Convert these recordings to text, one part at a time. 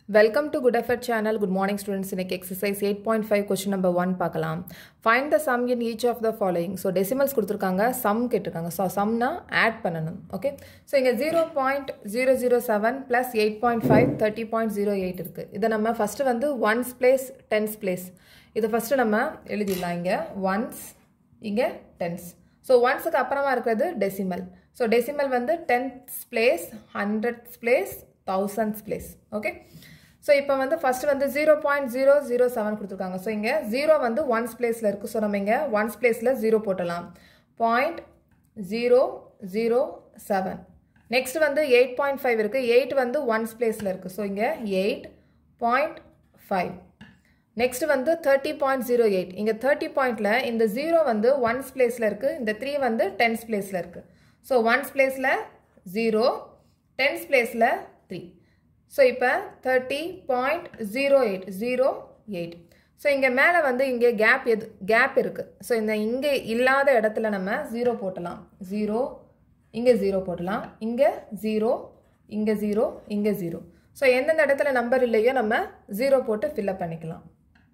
Welcome to good effort channel good morning students இன்னைக்கு exercise eight point five question number one பார்க்கலாம் find the sum in each of the following so decimals கொடுத்துருக்காங்க sum கேட்டிருக்காங்க so சம்னா add பண்ணணும் okay so இங்கே zero point zero zero seven plus eight point five thirty point zero eight இருக்குது இதை நம்ம first வந்து ஒன்ஸ் பிளேஸ் டென்ஸ் பிளேஸ் இதை ஃபஸ்ட்டு நம்ம எழுதிடலாம் இங்கே ஒன்ஸ் இங்கே டென்ஸ் ஸோ ஒன்ஸுக்கு அப்புறமா இருக்கிறது டெசிமல் ஸோ டெசிமல் வந்து tenths place hundreds place thousands place okay so இப்போ வந்து ஃபஸ்ட்டு வந்து zero point zero zero seven கொடுத்துருக்காங்க ஸோ இங்கே ஜீரோ வந்து ஒன்ஸ் பிளேஸில் இருக்குது ஸோ நம்ம இங்கே ஒன்ஸ் பிளேஸில் ஜீரோ போட்டலாம் point zero zero seven next வந்து எயிட் பாயிண்ட் ஃபைவ் இருக்குது எயிட் வந்து ஒன்ஸ் பிளேஸில் இருக்குது ஸோ இங்கே எயிட் பாயிண்ட் ஃபைவ் நெக்ஸ்ட் வந்து தேர்ட்டி பாயிண்ட் ஜீரோ எயிட் இங்கே தேர்ட்டி பாயிண்டில் இந்த ஜீரோ வந்து ஒன்ஸ் பிளேஸில் இருக்குது இந்த த்ரீ வந்து டென்ஸ் பிளேஸில் இருக்குது ஸோ ஒன்ஸ் பிளேஸில் ஜீரோ டென்ஸ் பிளேஸில் த்ரீ ஸோ இப்போ thirty point zero eight zero eight so இங்கே மேலே வந்து இங்கே கேப் எது கேப் இருக்குது ஸோ இந்த இங்கே இல்லாத இடத்துல நம்ம ஜீரோ போட்டலாம் ஜீரோ இங்கே ஜீரோ போட்டலாம் இங்கே ஜீரோ இங்கே ஜீரோ இங்கே ஜீரோ ஸோ எந்தெந்த இடத்துல நம்பர் இல்லையோ நம்ம ஜீரோ போட்டு ஃபில்அப் பண்ணிக்கலாம்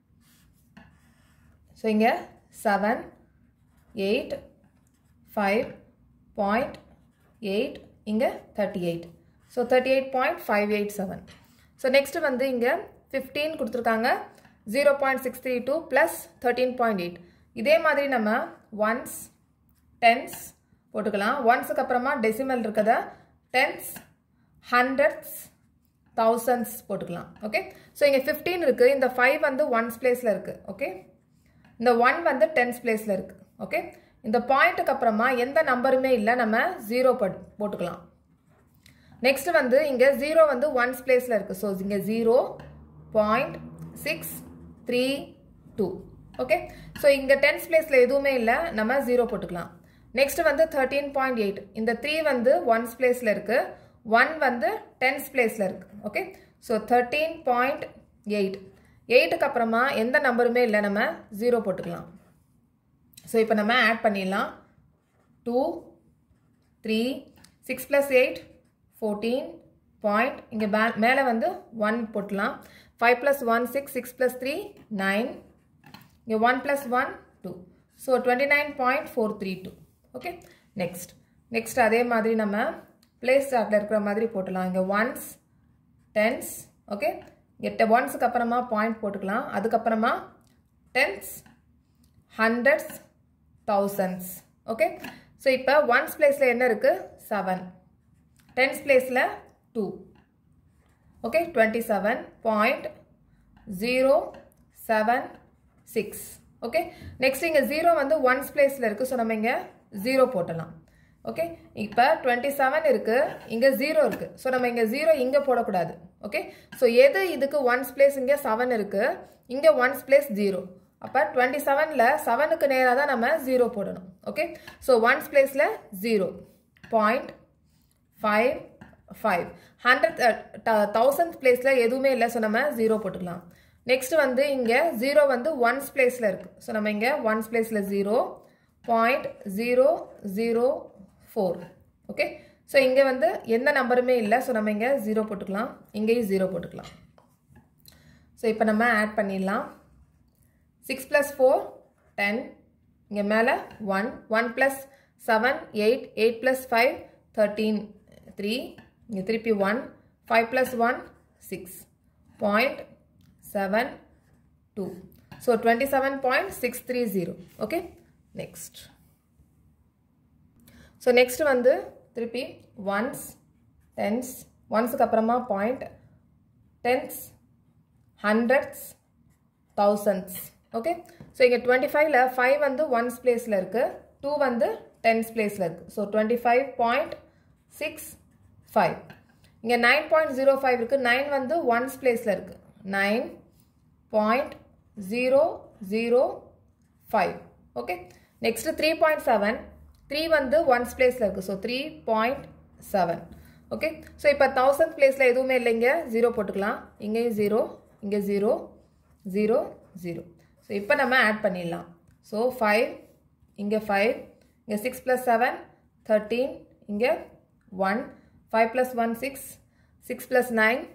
ஸோ இங்கே seven eight five point eight இங்கே thirty eight so thirty eight point five eight seven so next வந்து இங்கே ஃபிஃப்டீன் கொடுத்துருக்காங்க zero point six three two plus thirteen point eight இதே மாதிரி நம்ம ஒன்ஸ் டென்ஸ் போட்டுக்கலாம் ஒன்ஸுக்கு அப்புறமா டெசிமல் இருக்கத டென்ஸ் ஹண்ட்ரட்ஸ் தௌசண்ட்ஸ் போட்டுக்கலாம் ஓகே ஸோ இங்கே ஃபிஃப்டீன் இருக்குது இந்த ஃபைவ் வந்து ஒன்ஸ் பிளேஸில் இருக்குது ஓகே இந்த ஒன் வந்து டென்ஸ் பிளேஸில் இருக்குது ஓகே இந்த பாயிண்ட்டுக்கு அப்புறமா எந்த நம்பருமே இல்லை நம்ம ஜீரோ போட்டுக்கலாம் நெக்ஸ்ட் வந்து இங்கே ஜீரோ வந்து ஒன்ஸ் பிளேஸில் இருக்குது ஸோ இங்கே zero point six three two okay so இங்கே டென்ஸ் பிளேஸில் எதுவுமே இல்லை நம்ம ஜீரோ போட்டுக்கலாம் நெக்ஸ்ட் வந்து தேர்ட்டீன் பாயிண்ட் எயிட் இந்த த்ரீ வந்து ஒன்ஸ் பிளேஸில் இருக்குது ஒன் வந்து டென்ஸ் பிளேஸில் இருக்குது okay so thirteen point eight எயிட்டுக்கு அப்புறமா எந்த நம்பருமே இல்லை நம்ம ஜீரோ போட்டுக்கலாம் ஸோ இப்போ நம்ம ஆட் பண்ணிடலாம் two three six plus eight fourteen point இங்கே மே மேலே வந்து ஒன் போட்டலாம் five plus one six six plus three nine இங்கே one plus one two so twenty nine point four three two okay next next அதே மாதிரி நம்ம பிளேஸ் சார்ட்டில் இருக்கிற மாதிரி போட்டலாம் இங்கே ஒன்ஸ் டென்ஸ் ஓகே இங்கே ஒன்ஸுக்கு அப்புறமா பாயிண்ட் போட்டுக்கலாம் அதுக்கப்புறமா tens hundreds thousands okay so இப்போ ஒன்ஸ் பிளேஸில் என்ன இருக்குது செவன் டென்ஸ் பிளேஸில் two okay twenty seven point zero seven six okay next இங்கே ஜீரோ வந்து ஒன்ஸ் பிளேஸில் இருக்குது ஸோ நம்ம இங்கே ஜீரோ போட்டலாம் ஓகே இப்போ டுவெண்ட்டி செவன் இருக்குது இங்கே ஜீரோ இருக்குது ஸோ நம்ம இங்கே ஜீரோ இங்கே போடக்கூடாது ஓகே ஸோ எது இதுக்கு ஒன்ஸ் பிளேஸ் இங்கே செவன் இருக்குது இங்கே ஒன்ஸ் பிளேஸ் ஜீரோ அப்போ டுவெண்ட்டி செவனில் செவனுக்கு நேராக தான் நம்ம ஜீரோ போடணும் ஓகே ஸோ ஒன்ஸ் பிளேஸில் zero point five five hundred thousand பிளேஸில் எதுவுமே இல்லை ஸோ நம்ம ஜீரோ போட்டுக்கலாம் நெக்ஸ்ட் வந்து இங்கே ஜீரோ வந்து ஒன்ஸ் பிளேஸில் இருக்குது ஸோ நம்ம இங்கே ஒன்ஸ் பிளேஸில் zero point zero zero four okay so இங்கே வந்து எந்த நம்பருமே இல்லை ஸோ நம்ம இங்கே ஜீரோ போட்டுக்கலாம் இங்கேயும் ஜீரோ போட்டுக்கலாம் ஸோ இப்போ நம்ம ஆட் பண்ணிடலாம் சிக்ஸ் ப்ளஸ் ஃபோர் டென் இங்கே மேலே one one plus seven eight eight plus five thirteen three இங்கே திருப்பி one five plus one six point seven two so twenty seven point six three zero okay next so next வந்து திருப்பி ones tens ஒன்ஸுக்கு அப்புறமா point tens hundreds thousands okay so இங்கே twenty ஃபைவ்ல five வந்து ones பிளேஸில் இருக்குது டூ வந்து டென்ஸ் பிளேஸில் இருக்குது so twenty five point six five இங்கே நைன் பாயிண்ட் ஜீரோ ஃபைவ் இருக்குது நைன் வந்து ஒன்ஸ் பிளேஸில் இருக்குது nine point zero zero five okay next three point seven three வந்து ஒன்ஸ் பிளேஸில் இருக்குது so three point seven okay so இப்போ தௌசண்ட் பிளேஸில் எதுவுமே இல்லைங்க ஜீரோ போட்டுக்கலாம் இங்கேயும் ஜீரோ இங்கே ஜீரோ ஜீரோ ஜீரோ ஸோ இப்போ நம்ம ஆட் பண்ணிடலாம் ஸோ ஃபைவ் இங்கே ஃபைவ் இங்கே சிக்ஸ் ப்ளஸ் செவன் தேர்ட்டீன் இங்கே one five plus one six six plus nine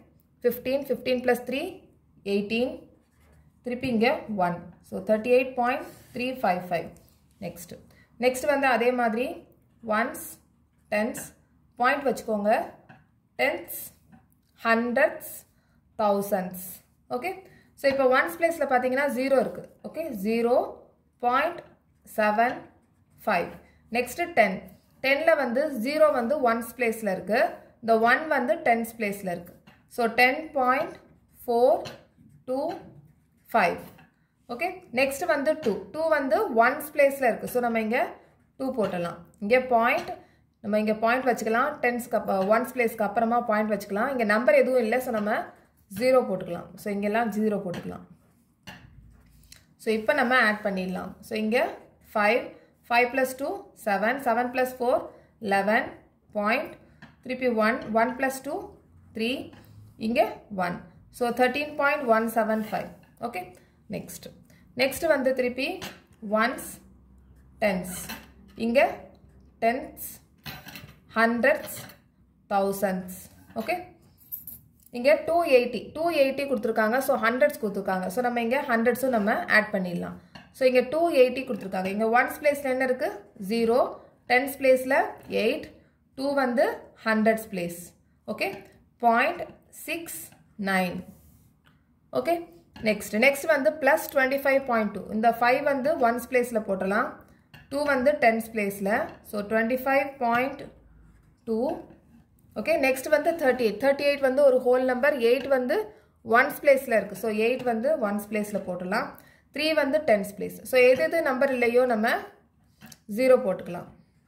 fifteen fifteen plus three eighteen திருப்பி இங்கே one so thirty eight point three five five next next வந்து அதே மாதிரி ones tens point வச்சுக்கோங்க tens hundreds thousands okay so இப்போ ones பிளேஸில் பார்த்தீங்கன்னா zero இருக்குது okay zero point seven five next ten டென்னில் வந்து ஜீரோ வந்து ஒன்ஸ் பிளேஸில் இருக்குது இந்த ஒன் வந்து டென்ஸ் பிளேஸில் இருக்குது so ten point four two five okay next வந்து டூ டூ வந்து ஒன்ஸ் பிளேஸில் இருக்குது ஸோ நம்ம இங்கே டூ போட்டலாம் இங்கே பாயிண்ட் நம்ம இங்கே பாயிண்ட் வச்சுக்கலாம் டென்ஸ்க்கு அப்போ ஒன்ஸ் பிளேஸ்க்கு அப்புறமா பாயிண்ட் வச்சுக்கலாம் இங்கே நம்பர் எதுவும் இல்லை ஸோ நம்ம ஜீரோ போட்டுக்கலாம் ஸோ இங்கெல்லாம் ஜீரோ போட்டுக்கலாம் ஸோ இப்போ நம்ம ஆட் பண்ணிடலாம் ஸோ இங்கே five five plus two seven seven plus four eleven point திருப்பி one one plus two three இங்கே one so thirteen point one seven five okay next next வந்து திருப்பி ஒன்ஸ் டென்ஸ் இங்கே டென்ஸ் ஹண்ட்ரட்ஸ் தௌசண்ட்ஸ் ஓகே இங்கே two eighty two eighty கொடுத்துருக்காங்க so hundreds கொடுத்துருக்காங்க so நம்ம இங்கே ஹண்ட்ரட்ஸும் நம்ம ஆட் பண்ணிடலாம் ஸோ இங்கே டூ எயிட்டி கொடுத்துருக்காங்க இங்கே ஒன்ஸ் பிளேஸில் என்ன இருக்குது ஜீரோ டென்ஸ் பிளேஸில் எயிட் டூ வந்து hundreds place okay point six nine okay next next வந்து plus twenty five point two இந்த ஃபைவ் வந்து ஒன்ஸ் பிளேஸில் போட்டலாம் டூ வந்து டென்ஸ் பிளேஸில் so twenty five point two okay next வந்து தேர்ட்டி எயிட் தேர்ட்டி எயிட் வந்து ஒரு ஹோல் நம்பர் எயிட் வந்து ஒன்ஸ் பிளேஸில் இருக்குது ஸோ எயிட் வந்து ஒன்ஸ் பிளேஸில் போட்டுடலாம் த்ரீ வந்து டென்ஸ் பிளேஸ் ஸோ எது எது நம்பர் இல்லையோ நம்ம ஜீரோ போட்டுக்கலாம்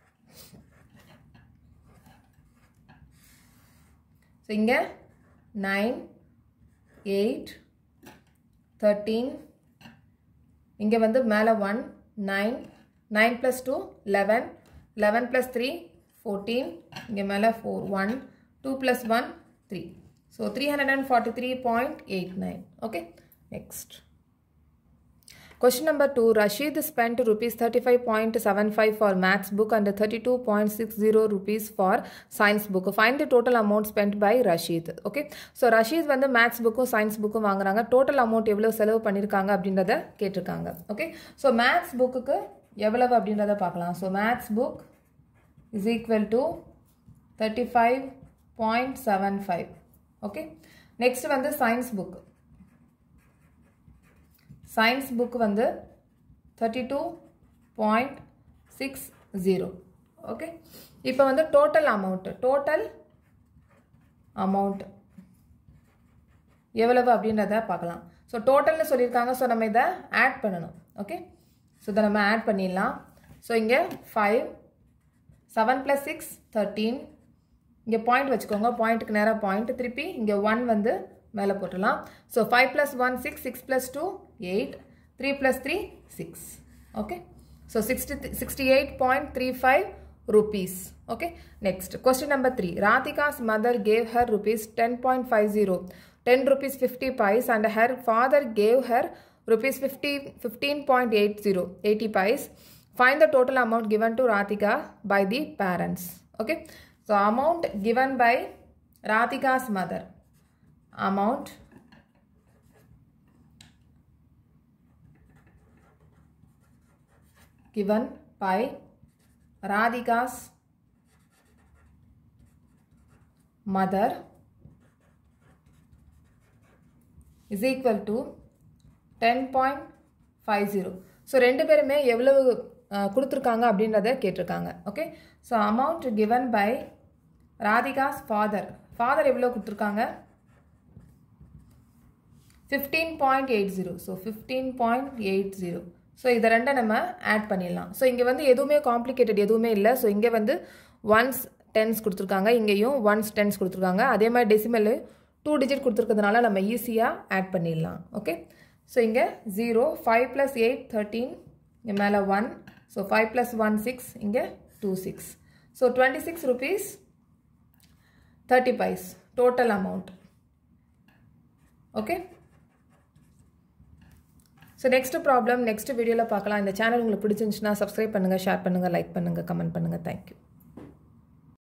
ஸோ இங்கே நைன் எயிட் தேர்ட்டீன் இங்கே வந்து மேலே one nine nine plus two eleven eleven plus three fourteen இங்கே மேலே four one two plus one three so three hundred and forty three point eight nine okay next Question number 2. Rashid spent rupees 35.75 for maths book and 32.60 rupees for science book. Find the total amount spent by Rashid. Okay. So Rashid வந்து maths புக்கும் science புக்கும் வாங்குறாங்க total amount எவ்வளோ செலவு பண்ணியிருக்காங்க அப்படின்றத கேட்டிருக்காங்க okay so maths புக்குக்கு எவ்வளவு அப்படின்றத பார்க்கலாம் so maths book is equal to thirty five point seven five okay next வந்து சயின்ஸ் புக் சயின்ஸ் புக் வந்து thirty two point six zero okay இப்போ வந்து டோட்டல் அமௌண்ட்டு டோட்டல் அமௌண்ட் எவ்வளவு அப்படின்றத பார்க்கலாம் ஸோ டோட்டல்னு சொல்லியிருக்காங்க ஸோ நம்ம இதை ஆட் பண்ணணும் ஓகே ஸோ இதை நம்ம ஆட் பண்ணிடலாம் ஸோ இங்கே five seven plus six thirteen இங்கே பாயிண்ட் வச்சுக்கோங்க பாயிண்ட்டுக்கு நேராக பாயிண்ட் திருப்பி இங்கே ஒன் வந்து மேலே போட்டுடலாம் so five plus one six six plus two eight three plus three six okay so sixty sixty eight point three five rupees okay next question number 3 radhika's mother gave her rupees 10.50 10 rupees 50 pies and her father gave her rupees 50 15.80 80 pies find the total amount given to radhika by the parents okay so amount given by radhika's mother amount given by Radhika's mother is equal to 10.50 so ரெண்டு பேருமே எவ்வளவு அஹ், கொடுத்துருக்காங்க அப்படின்றத கேட்டிருக்காங்க okay so amount given by Radhika's father father எவ்வளோ கொடுத்துருக்காங்க fifteen point eight zero so fifteen point eight zero so இதை ரெண்டை நம்ம ஆட் பண்ணிடலாம் ஸோ இங்கே வந்து எதுவுமே காம்ப்ளிகேட்டட் எதுவுமே இல்லை ஸோ இங்கே வந்து ஒன்ஸ் டென்ஸ் கொடுத்துருக்காங்க இங்கேயும் ஒன்ஸ் டென்ஸ் கொடுத்துருக்காங்க அதே மாதிரி டெசிமல் டூ டிஜிட் கொடுத்துருக்கிறதுனால நம்ம ஈஸியாக ஆட் பண்ணிடலாம் ஓகே ஸோ இங்கே zero five plus eight thirteen இங்கே மேலே one so five plus one six இங்கே two six so twenty six rupees thirty paise total amount okay so next problem next வீடியோவில் பார்க்கலாம் இந்த சேனல் உங்களுக்கு பிடிச்சிருந்துச்சுன்னா சப்ஸ்கிரைப் பண்ணுங்கள் ஷேர் பண்ணுங்கள் லைக் பண்ணுங்கள் கமெண்ட் பண்ணுங்கள் தேங்க்யூ